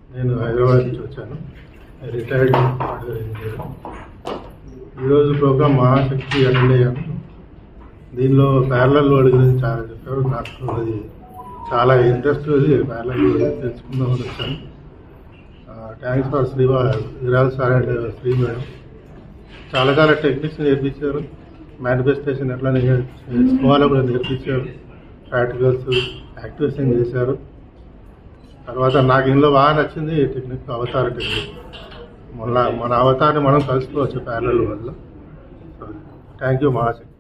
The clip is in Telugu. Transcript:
నేను హైదరాబాద్ నుంచి వచ్చాను రిటైర్డ్ హార్డ్వేర్ ఇంజనీర్ ఈరోజు ప్రోగ్రామ్ మహాశక్తి అటెండ్ అయ్యాను దీనిలో ప్యారలల్ వర్డ్ గురించి చాలా చెప్పారు నాకు అది చాలా ఇంట్రెస్ట్ ప్యారలల్ వర్డ్ తెలుసుకుందామని వచ్చాను థ్యాంక్స్ ఫర్ శ్రీవా విరాల్ సార్ అండ్ శ్రీ మేడం చాలా చాలా టెక్నిక్స్ నేర్పించారు మేనిఫెస్టేషన్ ఎట్లా నేర్- నేర్చుకోవాలో కూడా నేర్పించారు ప్రాక్టికల్స్ యాక్టివేషన్ చేశారు తర్వాత నాకు ఇందులో బాగా నచ్చింది ఈ టెక్నిక్ అవతార టెక్నిక్ మన మన అవతారాన్ని మనం కలుసుకోవచ్చు ప్యారల్ వల్ల థ్యాంక్ యూ మహాశక్తి